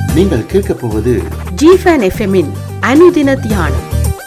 நீங்கள் கேட்கப் போவது ஜிஃபன் எஃப்எம்மின் அனுதின தியானம்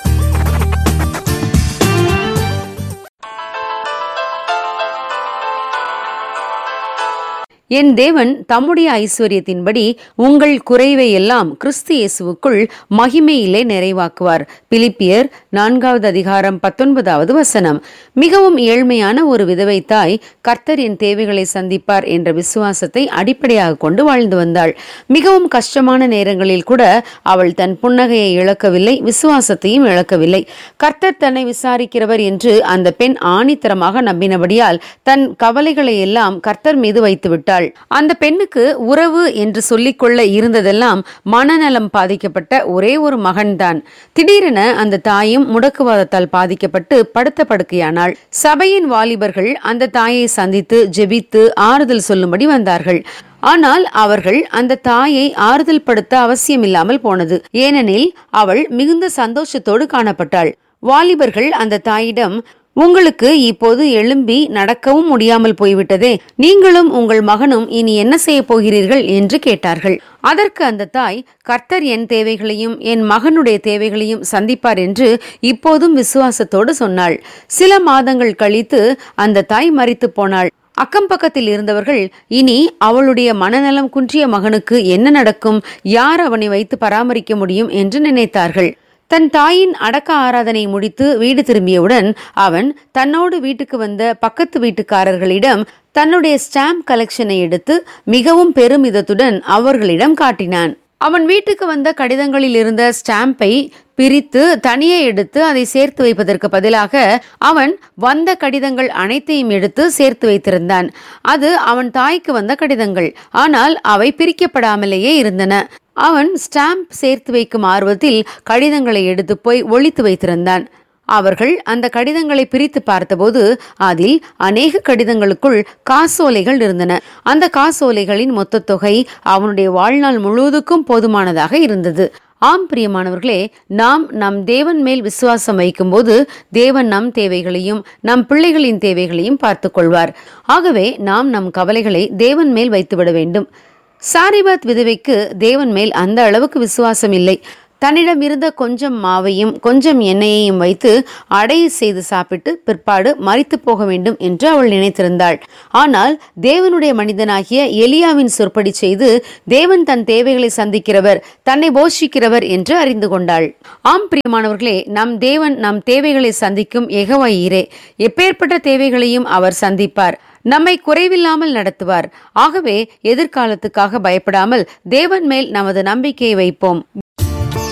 என் தேவன் தம்முடைய ஐஸ்வர்யத்தின்படி உங்கள் குறைவை எல்லாம் கிறிஸ்து இயேசுவுக்குள் மகிமையிலே நிறைவாக்குவார் பிலிப்பியர் நான்காவது அதிகாரம் பத்தொன்பதாவது வசனம் மிகவும் ஏழ்மையான ஒரு விதவை தாய் கர்த்தர் என் தேவைகளை சந்திப்பார் என்ற விசுவாசத்தை அடிப்படையாக கொண்டு வாழ்ந்து வந்தாள் மிகவும் கஷ்டமான நேரங்களில் கூட அவள் தன் புன்னகையை இழக்கவில்லை விசுவாசத்தையும் இழக்கவில்லை கர்த்தர் தன்னை விசாரிக்கிறவர் என்று அந்த பெண் ஆணித்தரமாக நம்பினபடியால் தன் கவலைகளை எல்லாம் கர்த்தர் மீது வைத்து விட்டாள் அந்த பெண்ணுக்கு உறவு என்று சொல்லிக்கொள்ள இருந்ததெல்லாம் மனநலம் பாதிக்கப்பட்ட ஒரே ஒரு மகன்தான் திடீரென அந்த தாயும் முடக்குவாதத்தால் பாதிக்கப்பட்டு படுத்த படுக்கையானாள் சபையின் வாலிபர்கள் அந்த தாயை சந்தித்து ஜெபித்து ஆறுதல் சொல்லும்படி வந்தார்கள் ஆனால் அவர்கள் அந்த தாயை ஆறுதல் படுத்த அவசியமில்லாமல் போனது ஏனெனில் அவள் மிகுந்த சந்தோஷத்தோடு காணப்பட்டாள் வாலிபர்கள் அந்த தாயிடம் உங்களுக்கு இப்போது எழும்பி நடக்கவும் முடியாமல் போய்விட்டதே நீங்களும் உங்கள் மகனும் இனி என்ன செய்ய போகிறீர்கள் என்று கேட்டார்கள் அதற்கு அந்த தாய் கர்த்தர் என் தேவைகளையும் என் மகனுடைய தேவைகளையும் சந்திப்பார் என்று இப்போதும் விசுவாசத்தோடு சொன்னாள் சில மாதங்கள் கழித்து அந்த தாய் மறித்து போனாள் அக்கம் பக்கத்தில் இருந்தவர்கள் இனி அவளுடைய மனநலம் குன்றிய மகனுக்கு என்ன நடக்கும் யார் அவனை வைத்து பராமரிக்க முடியும் என்று நினைத்தார்கள் தன் தாயின் அடக்க ஆராதனை முடித்து வீடு திரும்பியவுடன் அவன் தன்னோடு வீட்டுக்கு வந்த பக்கத்து வீட்டுக்காரர்களிடம் தன்னுடைய ஸ்டாம்ப் கலெக்ஷனை எடுத்து மிகவும் பெருமிதத்துடன் அவர்களிடம் காட்டினான் அவன் வீட்டுக்கு வந்த கடிதங்களில் இருந்த ஸ்டாம்பை பிரித்து தனியே எடுத்து அதை சேர்த்து வைப்பதற்கு பதிலாக அவன் வந்த கடிதங்கள் அனைத்தையும் எடுத்து சேர்த்து வைத்திருந்தான் அது அவன் தாய்க்கு வந்த கடிதங்கள் ஆனால் அவை பிரிக்கப்படாமலேயே இருந்தன அவன் ஸ்டாம்ப் சேர்த்து வைக்கும் ஆர்வத்தில் கடிதங்களை எடுத்து போய் ஒழித்து வைத்திருந்தான் அவர்கள் அந்த கடிதங்களை பிரித்து பார்த்தபோது அதில் அநேக கடிதங்களுக்குள் காசோலைகள் இருந்தன அந்த காசோலைகளின் மொத்த தொகை அவனுடைய வாழ்நாள் முழுவதுக்கும் போதுமானதாக இருந்தது ஆம் பிரியமானவர்களே நாம் நம் தேவன் மேல் விசுவாசம் வைக்கும்போது தேவன் நம் தேவைகளையும் நம் பிள்ளைகளின் தேவைகளையும் பார்த்து கொள்வார் ஆகவே நாம் நம் கவலைகளை தேவன் மேல் வைத்துவிட வேண்டும் சாரிபாத் விதவைக்கு தேவன் மேல் அந்த அளவுக்கு விசுவாசம் இல்லை தன்னிடம் இருந்த கொஞ்சம் மாவையும் கொஞ்சம் எண்ணெயையும் வைத்து அடை செய்து சாப்பிட்டு பிற்பாடு மறித்து போக வேண்டும் என்று அவள் நினைத்திருந்தாள் ஆனால் தேவனுடைய மனிதனாகிய எலியாவின் சொற்படி செய்து தேவன் தன் தேவைகளை சந்திக்கிறவர் தன்னை போஷிக்கிறவர் என்று அறிந்து கொண்டாள் ஆம் பிரியமானவர்களே நம் தேவன் நம் தேவைகளை சந்திக்கும் எகவாயிரே எப்பேற்பட்ட தேவைகளையும் அவர் சந்திப்பார் நம்மை குறைவில்லாமல் நடத்துவார் ஆகவே எதிர்காலத்துக்காக பயப்படாமல் தேவன் மேல் நமது நம்பிக்கையை வைப்போம்